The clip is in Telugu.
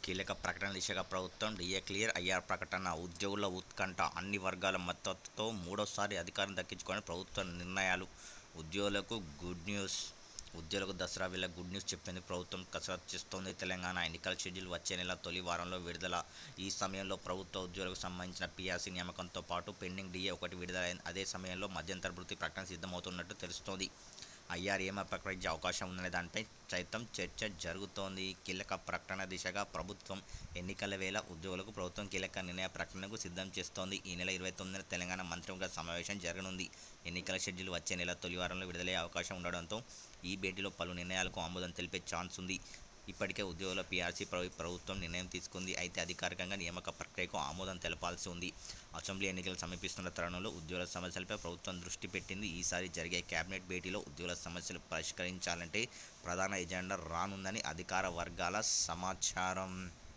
కీలక ప్రకటన దిశగా ప్రభుత్వం డిఏ క్లియర్ అయ్యార్ ప్రకటన ఉద్యోగుల ఉత్కంఠ అన్ని వర్గాల మద్దతుతో మూడోసారి అధికారం దక్కించుకొని ప్రభుత్వ నిర్ణయాలు ఉద్యోగులకు గుడ్ న్యూస్ ఉద్యోగులకు దసరా వేళ గుడ్ న్యూస్ చెప్పింది ప్రభుత్వం కసరత్తు చేస్తోంది తెలంగాణ ఎన్నికల షెడ్యూల్ వచ్చే నెల తొలి వారంలో విడుదల ఈ సమయంలో ప్రభుత్వ ఉద్యోగులకు సంబంధించిన పీఆర్సీ నియామకంతో పాటు పెండింగ్ డిఏ ఒకటి విడుదలైంది అదే సమయంలో మధ్యంతర భృతి ప్రకటన సిద్ధమవుతున్నట్టు తెలుస్తోంది ఐఆర్ ఏమో ప్రకటించే అవకాశం ఉందనే దానిపై సైతం చర్చ జరుగుతోంది కీలక ప్రకటన దిశగా ప్రభుత్వం ఎన్నికల వేళ ఉద్యోగులకు ప్రభుత్వం కీలక నిర్ణయ ప్రకటనకు సిద్ధం చేస్తోంది ఈ నెల ఇరవై తొమ్మిదిన తెలంగాణ మంత్రివర్గ సమావేశం జరగనుంది ఎన్నికల షెడ్యూల్ వచ్చే నెల తొలి వారంలో విడుదలయ్యే అవకాశం ఉండడంతో ఈ భేటీలో పలు నిర్ణయాలకు ఆమోదం తెలిపే ఛాన్స్ ఉంది ఇప్పటికే ఉద్యోగుల పీఆర్సీ ప్రభుత్వం నిర్ణయం తీసుకుంది అయితే అధికారికంగా నియామక ప్రక్రియకు ఆమోదం తెలపాల్సి ఉంది అసెంబ్లీ ఎన్నికలు సమీపిస్తున్న తరుణంలో ఉద్యోగుల సమస్యలపై ప్రభుత్వం దృష్టి పెట్టింది ఈసారి జరిగే కేబినెట్ భేటీలో ఉద్యోగుల సమస్యలు పరిష్కరించాలంటే ప్రధాన ఎజెండా రానుందని అధికార వర్గాల సమాచారం